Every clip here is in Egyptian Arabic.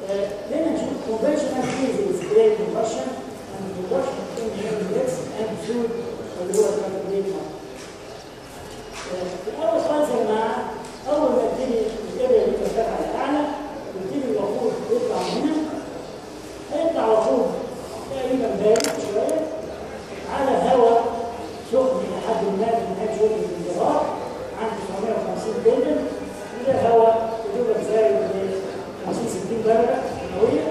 آه، هنا نشوف conventional phases great combustion and production in index and food اللي هو الكربونات في الاول خالص يا جماعه اول ما تبتدي الاريا دي ترتفع لاعلى يبتدي الوقود يطلع من هنا هيطلع وقود تقريبا بارد شويه على هواء سخن لحد ما من حيث شغل الانتظار عند 950 كلفن وده هواء يدوبك زي 50 60 درجه مئويه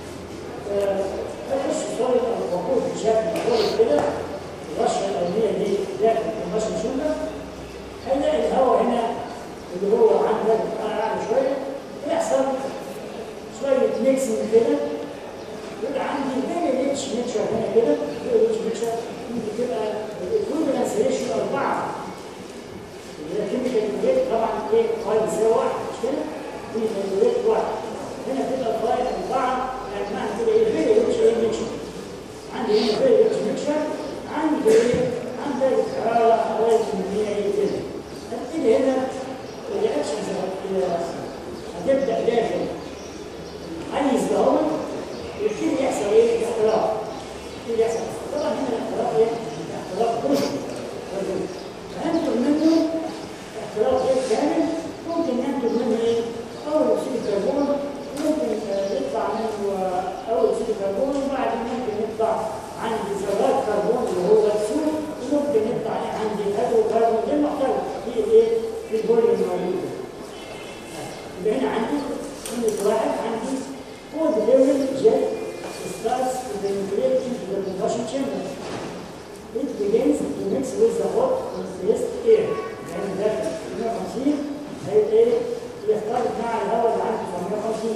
فيخش صوره الوقود بشكل مطول كده الرشه الاوليه دي داخل القماشه شوكه هنلاقي الهواء هنا اللي هو عندك اعلى شويه يحصل شويه ميكسنج كده يبقى عندي فيري ريتش ميكشر هنا كده فيري ريتش ميكشر ممكن تبقى الايكويفالنس ريشيو اربعه اللي هي كيميكال ريت طبعا ايه فايف بيساوي واحد مش كده؟ كيميكال ريت واحد هنا بتبقى فايف اربعه يعني معنى كده ايه فيري ريتش ايه ميكشر عندي هنا فيري ريتش ميكشر عندي ايه؟ عندك حراره حوالي 800 ايه كده هتبتدي هنا الرياكشنز هتبدا داخل حيز دوت يبتدي يحصل ايه؟ اختراق يبتدي يحصل طبعا هنا الاختراق ايه؟ اختراق كله فهنتج منه اختراق غير كامل ممكن ننتج منه ايه؟ اول اكسيد الكربون ممكن يطلع منه اول اكسيد الكربون وبعدين ممكن يطلع عندي ذرات كربون اللي هو السور وممكن يطلع عندي هيدروكربون غير محتوى في الايه؟ في الفوليوم الموجود يبقى هنا عندي كل واحد عندي هو delivery jet starts with the nucleate into the combustion chamber. It begins to mix with the hot compressed air. يعني داخل 150 هيبقى ايه؟ يختلط مع الهواء اللي عندي 150.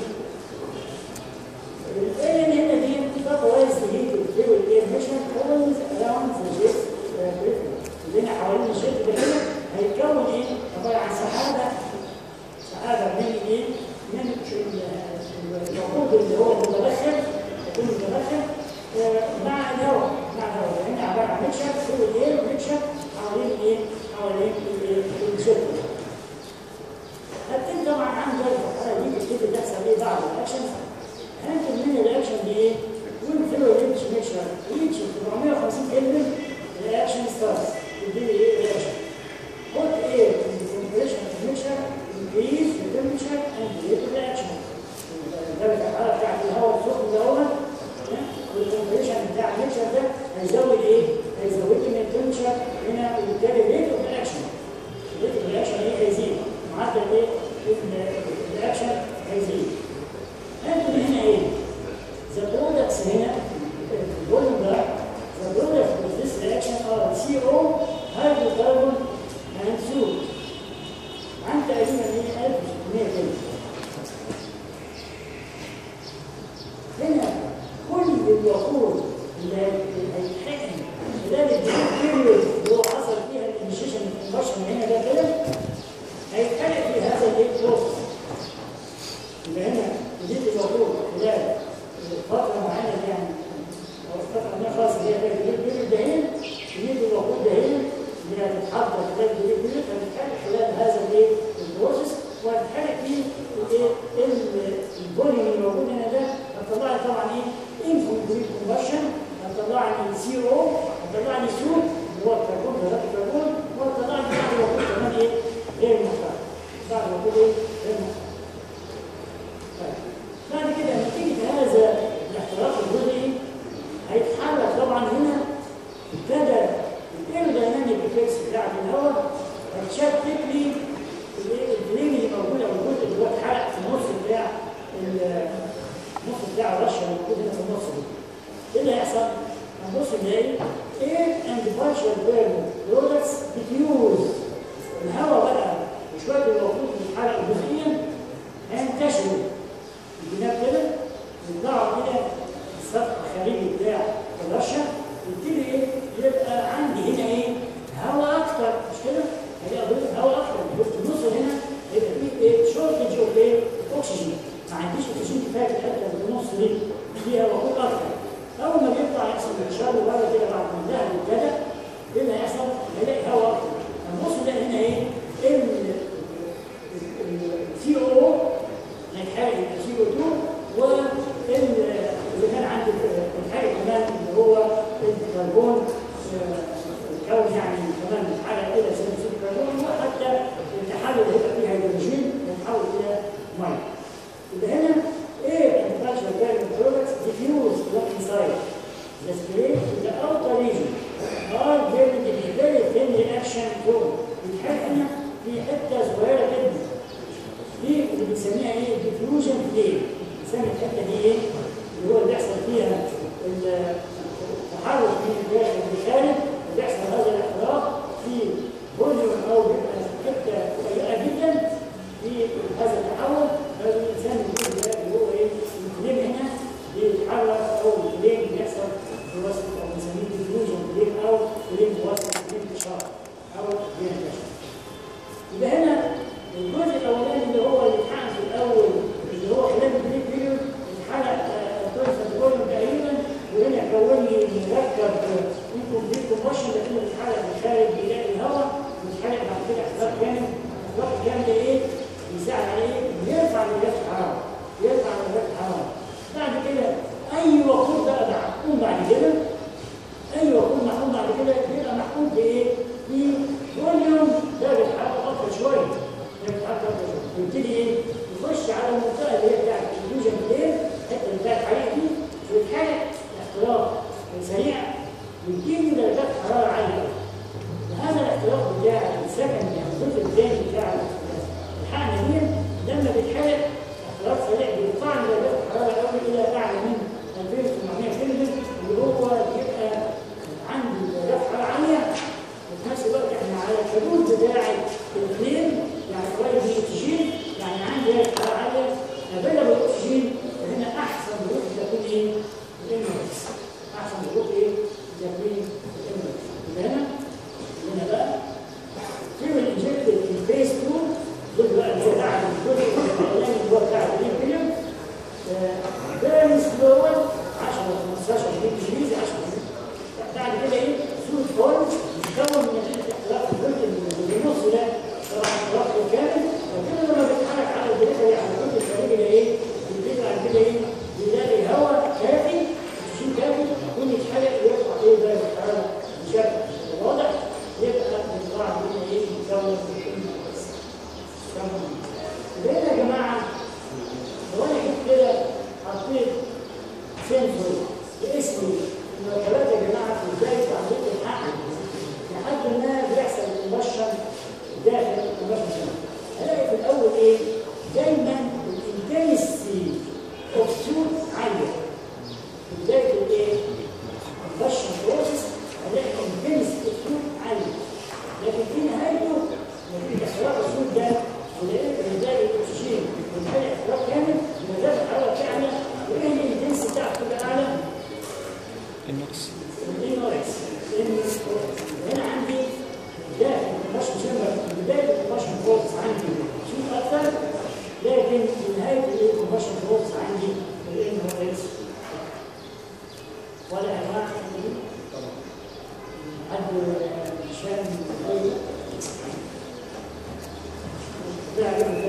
الايه اللي هنا دي otherwise the heat of fuel air mission always around the jet periphery. اللي هنا حوالين الجيت ده هنا هيتكون ايه؟ عباره عن سحابه سحابه من ايه؟ من الوقود اللي هو المتدخل يكون متدخل مع الهواء مع الهواء لان عباره عن ميكشر فوق الايه ميكشر حوالين ايه؟ حوالين الجيت هتكون طبعا عند الحاله دي بتبتدي تحصل ايه بعض الاكشنز هنكتب من الاكشن دي ايه؟ يقول فلو ريتش ميكشر ريتش 450 كلمه الاكشن ستارز يبتدي ايه رياكشن hot air in the compression of mixture increase the temperature and the rate of reaction درجه الحراره بتاعت الهواء السخن دوت والكمبريشن بتاع الميكشر ده هيزود ايه؟ هيزود لي من التمبريتشر هنا وبالتالي ريت اوف رياكشن ريت اوف رياكشن ايه هيزيد معدل ايه؟ الرياكشن هيزيد هنقول هنا ايه؟ ذا برودكتس هنا الفوليوم بنسميها ايه ديفيوجن فليم بنسمي الحته دي ايه اللي هو اللي بيحصل فيها التحرك من الداخل للخارج بيحصل هذا الاحتراق في فوليوم او بيبقى حته ضيقه جدا في هذا التحول هذا الانسان بيقول ده اللي هو ايه الفليم هنا بيتحرك او الفليم بيحصل بواسطه او بنسميه ديفيوجن فليم او فليم بواسطه الانتشار او بينتشر يبقى هنا الجزء الاولاني اللي هو اللي اتحقق في الاول اللي هو خلال البريك بيريود اتحرق التويست فوليوم تقريبا وهنا كون لي مركب انكمبليت كومبشن لكنه بيتحرق من الخارج بيلاقي هواء بيتحرق بعد كده احتراق جامد الاحتراق الجامد ده ايه؟ بيساعد على ايه؟ بيرفع درجات الحراره يرفع درجات الحراره بعد كده اي وقود بقى محكوم بعد كده اي وقود محكوم بعد كده بيبقى محكوم بايه؟ في فوليوم درجه حراره اكتر شويه درجه حراره اكتر شويه يبتدي ايه؟ يخش على المنطقه اللي هي بتاعت الفيوجن بلير الحته اللي بتاعت الحريق دي ويتحرق احتراق سريع ويديني درجات حراره عاليه وهذا الاحتراق بتاع السكن يعني الجزء الثاني بتاع الحقن دي لما بيتحرق احتراق سريع بيرفع لي درجات الحراره قوي الى اعلى من 2800 كلفن اللي هو بيبقى عندي درجات حراره عاليه وفي نفس الوقت احنا على الحدود بتاع الاثنين يعني قريب من الاكسجين يعني عندي درجه حراره عاليه قابله بالاكسجين فهنا احسن ظروف تكون ايه؟ الانرجس احسن ظروف ايه؟ تكوين الانرجس يبقى هنا هنا بقى في الانجكتد في الفيس 2 دول بقى اللي هو بعد الجزء الاولاني اللي هو بتاع البريم بيرنس لور 10 15 ديجري 10 بعد كده ايه؟ سود فورم يتكون من نتيجه احتراق الجزء اللي بالنص ده طبعا احتراق كامل وكده لما بيتحرك على البريفري على الجزء الخارجي ده ايه؟ بيبتدي بعد كده ايه؟ بيلاقي هواء كافي اكسجين كافي يكون يتحرق ويرفع ايه درجه الحراره بشكل واضح يبقى الانطباع بينا ايه؟ مكون من يبقى هنا يا جماعه لو انا جيت كده حطيت سنسور باسمي المركبات يا جماعه في بدايه عمليه الحقن لحد ما بيحصل الكومبشن داخل الكومبشن هلاقي في الاول ايه؟ دايما الانتنسي اوف سود عاليه في بدايه الايه؟ الكومبشن بروسيس هلاقي الانتنسي اوف سود عاليه لكن في نهايته نتيجه احتراق السود ده بنلاقي الاكسجين بنلاقي احتراق كامل درجات الحراره تعلى وايه الانتنسي بتاعته تبقى اعلى؟ النقص الانوركس هنا عندي داخل الكومبشن شامبر في بدايه الكومبشن بروسيس عندي شيء اكثر لكن في نهايه الكومبشن بروسيس عندي الانوركس ولا انواع حد مش فاهم اي